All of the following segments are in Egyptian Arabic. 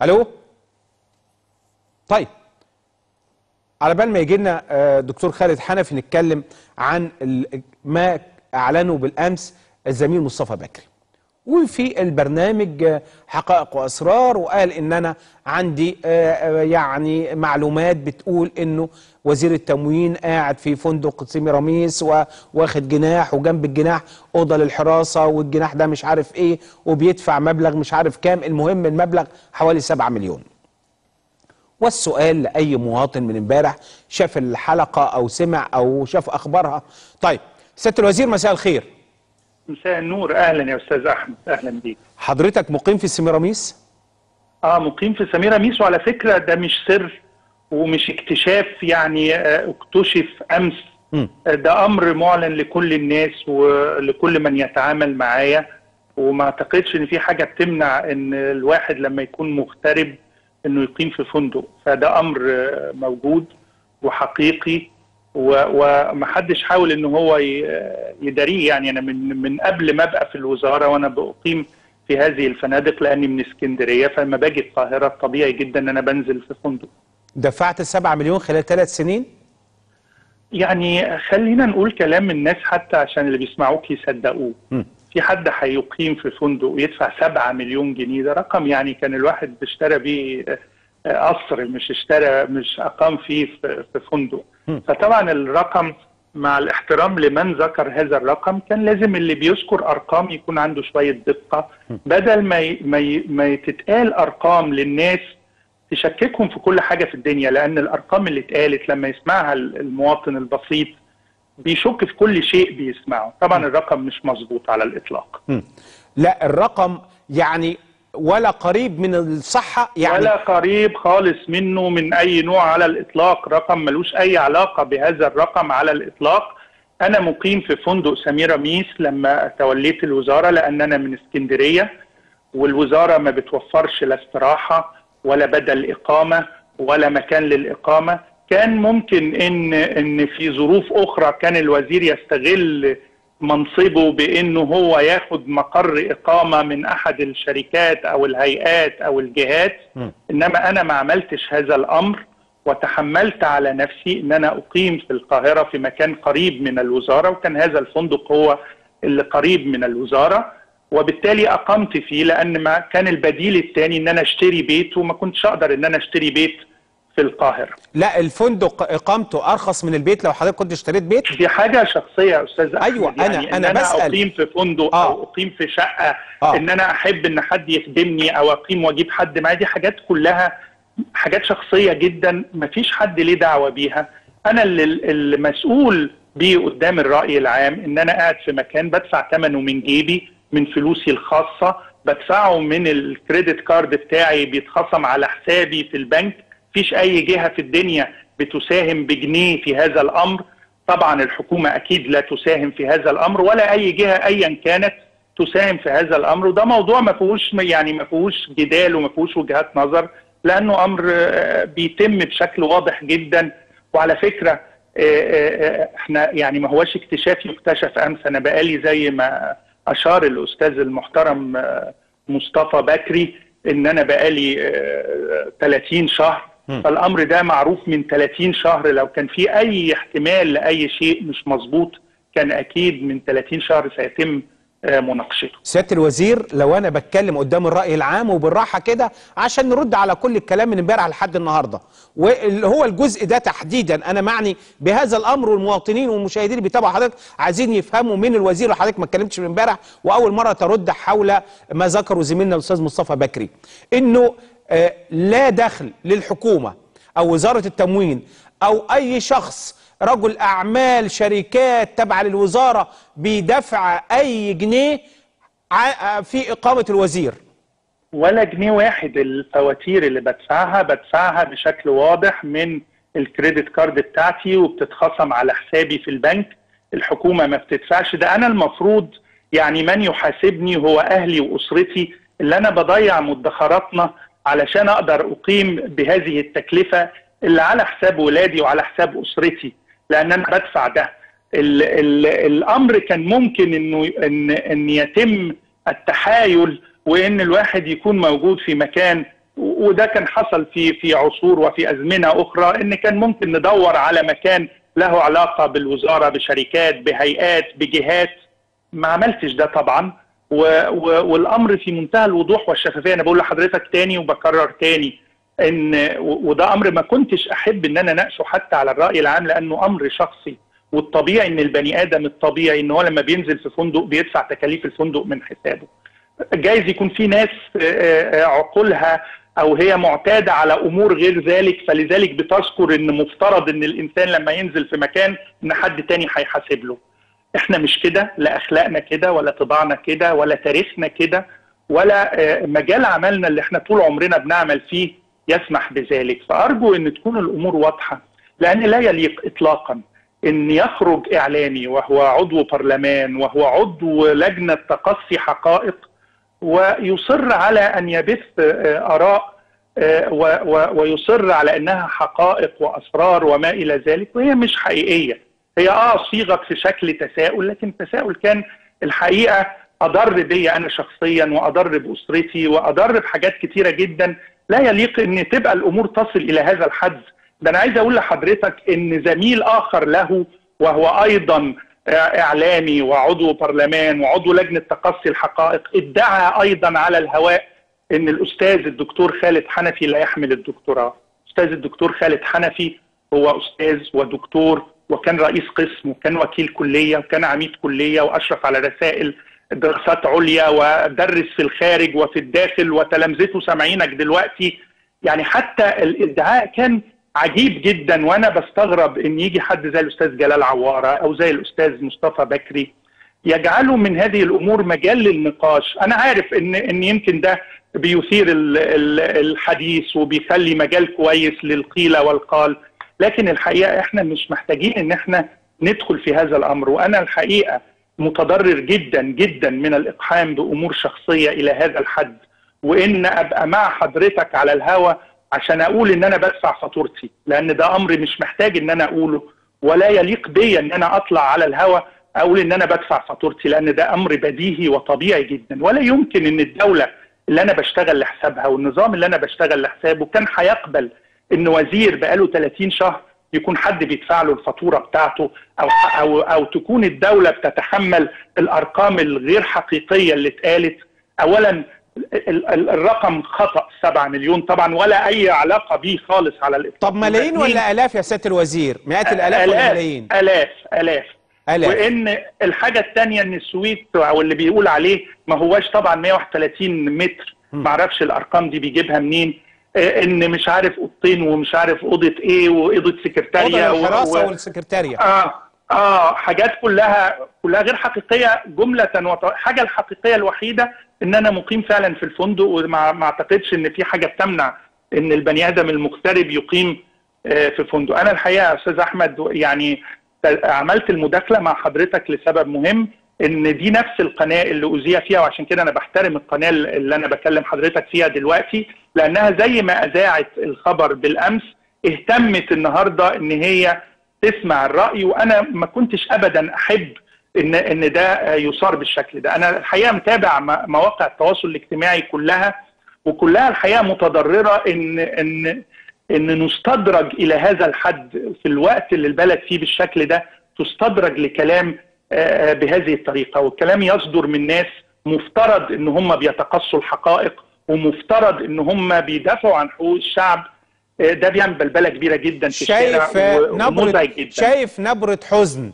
الو طيب على بال ما يجي لنا آه، دكتور خالد حنفي نتكلم عن ال- ما اعلنه بالامس الزميل مصطفى بكري وفي البرنامج آه، حقائق واسرار وقال ان انا عندي آه، آه، يعني معلومات بتقول انه وزير التموين قاعد في فندق سيميراميس واخد جناح وجنب الجناح اوضه للحراسه والجناح ده مش عارف ايه وبيدفع مبلغ مش عارف كام المهم المبلغ حوالي 7 مليون والسؤال لاي مواطن من امبارح شاف الحلقه او سمع او شاف اخبارها طيب سياده الوزير مساء الخير مساء النور اهلا يا استاذ احمد اهلا بيك حضرتك مقيم في السيميراميس اه مقيم في سميره ميس وعلى فكره ده مش سر ومش اكتشاف يعني آه، اكتشف امس مم. آه، ده امر معلن لكل الناس ولكل من يتعامل معايا وما اعتقدش ان في حاجه بتمنع ان الواحد لما يكون مغترب انه يقيم في فندق فده امر آه، موجود وحقيقي و- ومحدش حاول ان هو ي- يداريه يعني انا من من قبل ما ابقى في الوزاره وانا بقيم في هذه الفنادق لاني من اسكندريه فلما باجي القاهره طبيعي جدا ان انا بنزل في فندق دفعت 7 مليون خلال ثلاث سنين يعني خلينا نقول كلام الناس حتى عشان اللي بيسمعوك يصدقوه مم. في حد هيقيم في فندق ويدفع 7 مليون جنيه ده رقم يعني كان الواحد اشترى بيه آه، قصر مش اشترى مش اقام فيه في في فندق مم. فطبعا الرقم مع الاحترام لمن ذكر هذا الرقم كان لازم اللي بيذكر ارقام يكون عنده شويه دقه بدل ما ي- ما ي- ما تتقال ارقام للناس تشككهم في كل حاجه في الدنيا لان الارقام اللي اتقالت لما يسمعها المواطن البسيط بيشك في كل شيء بيسمعه طبعا الرقم مش مظبوط على الاطلاق مم. لا الرقم يعني ولا قريب من الصحه يعني ولا قريب خالص منه من اي نوع على الاطلاق رقم ملوش اي علاقه بهذا الرقم على الاطلاق انا مقيم في فندق سميره ميس لما توليت الوزاره لان انا من اسكندريه والوزاره ما بتوفرش لا استراحه ولا بدل اقامه ولا مكان للاقامه كان ممكن ان ان في ظروف اخرى كان الوزير يستغل منصبه بانه هو ياخد مقر اقامه من احد الشركات او الهيئات او الجهات م. انما انا ما عملتش هذا الامر وتحملت على نفسي ان انا اقيم في القاهره في مكان قريب من الوزاره وكان هذا الفندق هو اللي قريب من الوزاره وبالتالي اقمت فيه لان ما كان البديل الثاني ان انا اشتري بيت وما كنتش اقدر ان انا اشتري بيت في القاهره لا الفندق اقامته ارخص من البيت لو حضرتك كنت اشتريت بيت دي حاجه شخصيه يا استاذ أحمد. أيوة، أنا- يعني إن أنا انا بسأل. اقيم في فندق آه. او اقيم في شقه آه. ان انا احب ان حد يخدمني او اقيم واجيب حد معايا دي حاجات كلها حاجات شخصيه جدا مفيش حد ليه دعوه بيها انا اللي المسؤول بيه قدام الراي العام ان انا قاعد في مكان بدفع ثمنه من جيبي من فلوسي الخاصه بدفعه من الكريدت كارد بتاعي بيتخصم على حسابي في البنك مفيش اي جهه في الدنيا بتساهم بجنيه في هذا الامر طبعا الحكومه اكيد لا تساهم في هذا الامر ولا اي جهه ايا كانت تساهم في هذا الامر وده موضوع ما فيهوش يعني ما فيهوش جدال وما فيهوش وجهات نظر لانه امر آه، بيتم بشكل واضح جدا وعلى فكره آه، آه، آه، احنا يعني ما هوش اكتشاف يكتشف امس انا بقالي زي ما اشار الاستاذ المحترم آه، مصطفى بكري ان انا بقالي آه، 30 شهر مم. فالامر ده معروف من 30 شهر لو كان في اي احتمال لاي شيء مش مظبوط كان اكيد من 30 شهر سيتم آه، مناقشته سياده الوزير لو انا بتكلم قدام الراي العام وبالراحه كده عشان نرد على كل الكلام من امبارح لحد النهارده واللي هو الجزء ده تحديدا انا معني بهذا الامر والمواطنين والمشاهدين اللي بيتابعوا حضرتك عايزين يفهموا من الوزير وحضرتك ما اتكلمتش من امبارح واول مره ترد حول ما ذكره زميلنا الاستاذ مصطفى بكري انه آه، لا دخل للحكومه او وزاره التموين او اي شخص رجل اعمال شركات تابعه للوزاره بدفع اي جنيه ع- في اقامه الوزير ولا جنيه واحد الفواتير اللي بدفعها بدفعها بشكل واضح من الكريدت كارد بتاعتي وبتتخصم على حسابي في البنك الحكومة ما بتدفعش ده أنا المفروض يعني من يحاسبني هو أهلي وأسرتي اللي أنا بضيع مدخراتنا علشان أقدر أقيم بهذه التكلفة اللي على حساب ولادي وعلى حساب أسرتي لأن أنا بدفع ده ال ال الأمر كان ممكن إنه إن إن يتم التحايل وان الواحد يكون موجود في مكان و- وده كان حصل في في عصور وفي ازمنه اخرى ان كان ممكن ندور على مكان له علاقه بالوزاره بشركات بهيئات بجهات ما عملتش ده طبعا و و والامر في منتهى الوضوح والشفافيه انا بقول لحضرتك تاني وبكرر تاني ان وده امر ما كنتش احب ان انا اناقشه حتى على الراي العام لانه امر شخصي والطبيعي ان البني ادم الطبيعي ان هو لما بينزل في فندق بيدفع تكاليف الفندق من حسابه جايز يكون في ناس عقولها او هي معتاده على امور غير ذلك فلذلك بتذكر ان مفترض ان الانسان لما ينزل في مكان ان حد تاني هيحاسب له احنا مش كده لا اخلاقنا كده ولا طباعنا كده ولا تاريخنا كده ولا مجال عملنا اللي احنا طول عمرنا بنعمل فيه يسمح بذلك فارجو ان تكون الامور واضحه لان لا يليق اطلاقا ان يخرج اعلامي وهو عضو برلمان وهو عضو لجنه تقصي حقائق ويصر على ان يبث اراء ويصر على انها حقائق واسرار وما الى ذلك وهي مش حقيقيه هي اه صيغت في شكل تساؤل لكن التساؤل كان الحقيقه اضر بي انا شخصيا واضر باسرتي واضر بحاجات كتيره جدا لا يليق ان تبقى الامور تصل الى هذا الحد ده انا عايز اقول لحضرتك ان زميل اخر له وهو ايضا اعلامي وعضو برلمان وعضو لجنه تقصي الحقائق ادعى ايضا على الهواء ان الاستاذ الدكتور خالد حنفي لا يحمل الدكتوراه استاذ الدكتور خالد حنفي هو استاذ ودكتور وكان رئيس قسم وكان وكيل كليه وكان عميد كليه واشرف على رسائل دراسات عليا ودرس في الخارج وفي الداخل وتلامذته سامعينك دلوقتي يعني حتى الادعاء كان عجيب جدا وانا بستغرب ان يجي حد زي الاستاذ جلال عواره او زي الاستاذ مصطفى بكري يجعلوا من هذه الامور مجال للنقاش انا عارف ان ان يمكن ده بيثير الحديث وبيخلي مجال كويس للقيل والقال لكن الحقيقه احنا مش محتاجين ان احنا ندخل في هذا الامر وانا الحقيقه متضرر جدا جدا من الاقحام بامور شخصيه الى هذا الحد وان ابقى مع حضرتك على الهوا عشان اقول ان انا بدفع فاتورتي لان ده امر مش محتاج ان انا اقوله ولا يليق بيا ان انا اطلع على الهوا اقول ان انا بدفع فاتورتي لان ده امر بديهي وطبيعي جدا ولا يمكن ان الدوله اللي انا بشتغل لحسابها والنظام اللي انا بشتغل لحسابه كان هيقبل ان وزير بقاله 30 شهر يكون حد بيدفع له الفاتوره بتاعته او او او تكون الدوله بتتحمل الارقام الغير حقيقيه اللي اتقالت اولا الرقم خطا 7 مليون طبعا ولا اي علاقه بيه خالص على الاطلاق طب ملايين ولا الاف يا سياده الوزير مئات الالاف ولا ملايين الاف الاف الاف وان الحاجه الثانيه ان السويت او اللي بيقول عليه ما هواش طبعا 131 متر ما اعرفش الارقام دي بيجيبها منين ان مش عارف اوضتين ومش عارف اوضه ايه واوضه سكرتاريه اوضه الحراسه و... والسكرتاريه اه اه حاجات كلها كلها غير حقيقيه جمله وط... حاجه الحقيقيه الوحيده ان انا مقيم فعلا في الفندق وما ما اعتقدش ان في حاجه بتمنع ان البني ادم المغترب يقيم آه في فندق انا الحقيقه يا استاذ احمد يعني عملت المداخله مع حضرتك لسبب مهم ان دي نفس القناه اللي اذيع فيها وعشان كده انا بحترم القناه اللي انا بكلم حضرتك فيها دلوقتي لانها زي ما اذاعت الخبر بالامس اهتمت النهارده ان هي تسمع الراي وانا ما كنتش ابدا احب ان ان ده يصار بالشكل ده انا الحقيقه متابع مواقع التواصل الاجتماعي كلها وكلها الحقيقه متضرره ان ان ان نستدرج الى هذا الحد في الوقت اللي البلد فيه بالشكل ده تستدرج لكلام بهذه الطريقه والكلام يصدر من ناس مفترض ان هم بيتقصوا الحقائق ومفترض ان هم بيدافعوا عن حقوق الشعب ده بيعمل بلبله كبيره جدا في شايف نبره جدا. شايف نبره حزن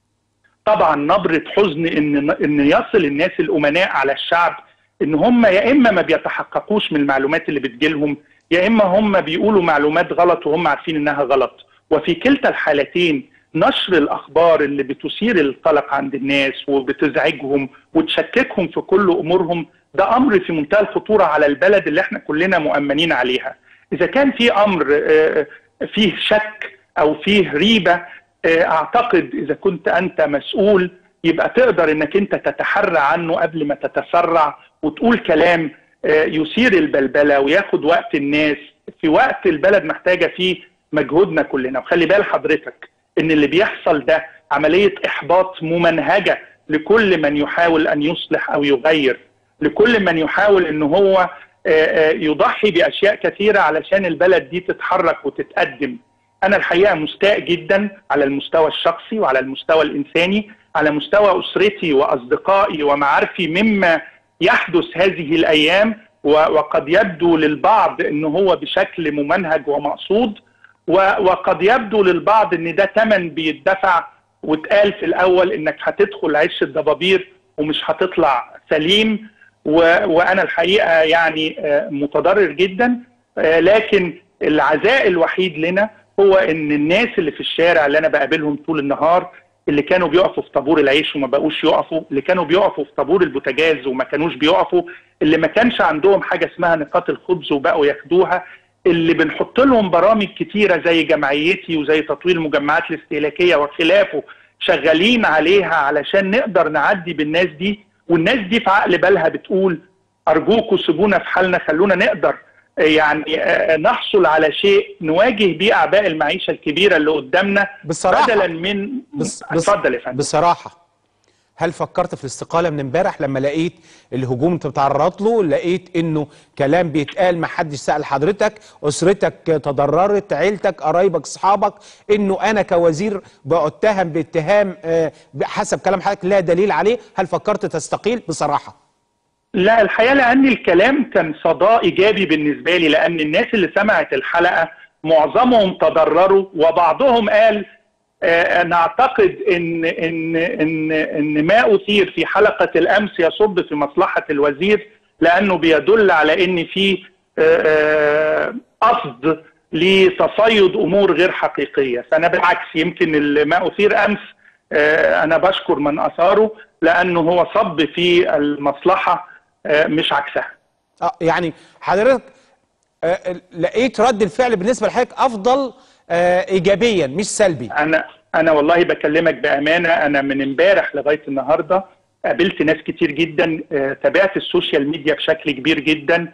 طبعا نبره حزن ان ان يصل الناس الامناء على الشعب ان هم يا اما ما بيتحققوش من المعلومات اللي بتجيلهم يا اما هم بيقولوا معلومات غلط وهم عارفين انها غلط وفي كلتا الحالتين نشر الاخبار اللي بتثير القلق عند الناس وبتزعجهم وتشككهم في كل امورهم ده امر في منتهى الخطوره على البلد اللي احنا كلنا مؤمنين عليها اذا كان في امر فيه شك او فيه ريبه اعتقد اذا كنت انت مسؤول يبقى تقدر انك انت تتحرى عنه قبل ما تتسرع وتقول كلام يثير البلبله وياخد وقت الناس في وقت البلد محتاجه فيه مجهودنا كلنا وخلي بال حضرتك ان اللي بيحصل ده عمليه احباط ممنهجه لكل من يحاول ان يصلح او يغير لكل من يحاول ان هو يضحي باشياء كثيره علشان البلد دي تتحرك وتتقدم انا الحقيقه مستاء جدا على المستوى الشخصي وعلى المستوى الانساني على مستوى اسرتي واصدقائي ومعارفي مما يحدث هذه الايام وقد يبدو للبعض ان هو بشكل ممنهج ومقصود وقد يبدو للبعض ان ده ثمن بيدفع واتقال في الاول انك هتدخل عش الضبابير ومش هتطلع سليم وانا الحقيقه يعني متضرر جدا لكن العزاء الوحيد لنا هو ان الناس اللي في الشارع اللي انا بقابلهم طول النهار اللي كانوا بيقفوا في طابور العيش وما بقوش يقفوا اللي كانوا بيقفوا في طابور البوتاجاز وما كانوش بيقفوا اللي ما كانش عندهم حاجه اسمها نقاط الخبز وبقوا ياخدوها اللي بنحط لهم برامج كتيره زي جمعيتي وزي تطوير المجمعات الاستهلاكيه وخلافه شغالين عليها علشان نقدر نعدي بالناس دي والناس دي في عقل بالها بتقول ارجوكوا سيبونا في حالنا خلونا نقدر يعني نحصل على شيء نواجه بيه اعباء المعيشه الكبيره اللي قدامنا بصراحة بدلا من بص اتفضل يا فندم بصراحه هل فكرت في الاستقاله من امبارح لما لقيت الهجوم انت بتتعرض له لقيت انه كلام بيتقال ما حدش سال حضرتك اسرتك تضررت عيلتك قرايبك اصحابك انه انا كوزير باتهم باتهام حسب كلام حضرتك لا دليل عليه هل فكرت تستقيل بصراحه لا الحقيقه لان الكلام كان صدى ايجابي بالنسبه لي لان الناس اللي سمعت الحلقه معظمهم تضرروا وبعضهم قال آه نعتقد ان ان ان ان ما اثير في حلقه الامس يصب في مصلحه الوزير لانه بيدل على ان في آه قصد لتصيد امور غير حقيقيه فانا بالعكس يمكن ما اثير امس آه انا بشكر من اثاره لانه هو صب في المصلحه مش عكسها اه يعني حضرتك آه لقيت رد الفعل بالنسبه لحضرتك افضل آه ايجابيا مش سلبي انا انا والله بكلمك بامانه انا من امبارح لغايه النهارده قابلت ناس كتير جدا آه تابعت السوشيال ميديا بشكل كبير جدا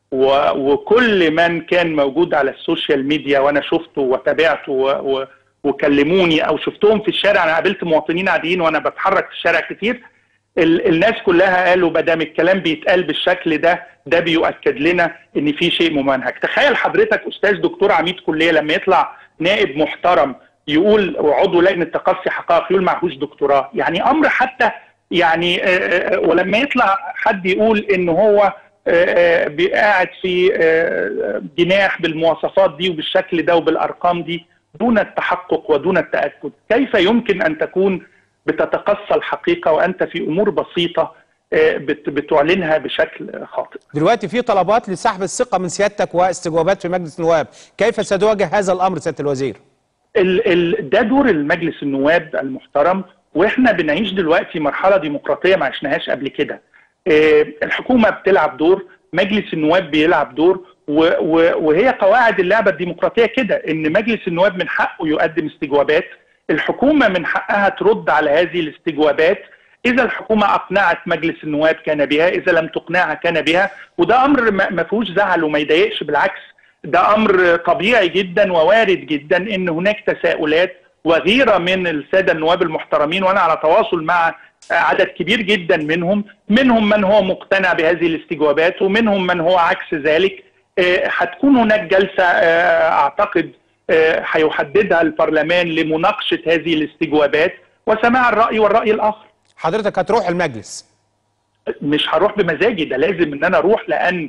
وكل من كان موجود على السوشيال ميديا وانا شفته وتابعته و وكلموني او شفتهم في الشارع انا قابلت مواطنين عاديين وانا بتحرك في الشارع كتير الناس كلها قالوا ما دام الكلام بيتقال بالشكل ده ده بيؤكد لنا ان في شيء ممنهج تخيل حضرتك استاذ دكتور عميد كليه لما يطلع نائب محترم يقول وعضو لجنه تقصي حقائق يقول معهوش دكتوراه يعني امر حتى يعني ولما يطلع حد يقول ان هو قاعد في جناح بالمواصفات دي وبالشكل ده وبالارقام دي دون التحقق ودون التاكد كيف يمكن ان تكون بتتقصى الحقيقه وانت في امور بسيطه بتعلنها بشكل خاطئ. دلوقتي في طلبات لسحب الثقه من سيادتك واستجوابات في مجلس النواب، كيف ستواجه هذا الامر سياده الوزير؟ ال ال ده دور المجلس النواب المحترم واحنا بنعيش دلوقتي مرحله ديمقراطيه ما عشناهاش قبل كده. الحكومه بتلعب دور، مجلس النواب بيلعب دور وهي قواعد اللعبه الديمقراطيه كده ان مجلس النواب من حقه يقدم استجوابات الحكومة من حقها ترد على هذه الاستجوابات إذا الحكومة أقنعت مجلس النواب كان بها إذا لم تقنعها كان بها وده أمر ما فيهوش زعل وما يضايقش بالعكس ده أمر طبيعي جدا ووارد جدا إن هناك تساؤلات وغيرة من السادة النواب المحترمين وأنا على تواصل مع عدد كبير جدا منهم منهم من هو مقتنع بهذه الاستجوابات ومنهم من هو عكس ذلك هتكون هناك جلسة أعتقد هيحددها البرلمان لمناقشه هذه الاستجوابات وسماع الراي والراي الاخر. حضرتك هتروح المجلس؟ مش هروح بمزاجي ده لازم ان انا اروح لان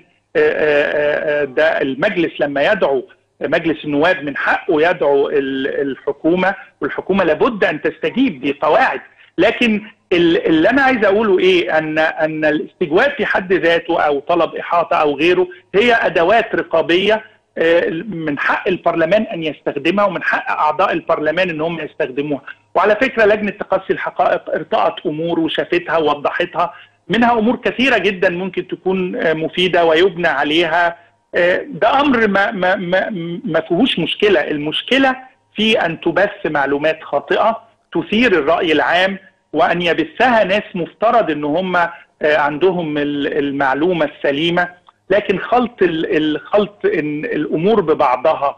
ده المجلس لما يدعو مجلس النواب من حقه يدعو الحكومه والحكومه لابد ان تستجيب دي قواعد لكن اللي انا عايز اقوله ايه ان ان الاستجواب في حد ذاته او طلب احاطه او غيره هي ادوات رقابيه من حق البرلمان ان يستخدمها ومن حق اعضاء البرلمان ان هم يستخدموها وعلى فكره لجنه تقصي الحقائق ارتأت امور وشافتها ووضحتها منها امور كثيره جدا ممكن تكون مفيده ويبنى عليها ده امر ما ما ما, ما فيهوش مشكله المشكله في ان تبث معلومات خاطئه تثير الراي العام وان يبثها ناس مفترض ان هم عندهم المعلومه السليمه لكن خلط الخلط الامور ببعضها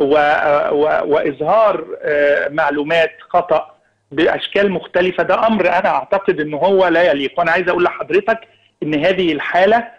واظهار معلومات خطا باشكال مختلفه ده امر انا اعتقد ان هو لا يليق وانا عايز اقول لحضرتك ان هذه الحاله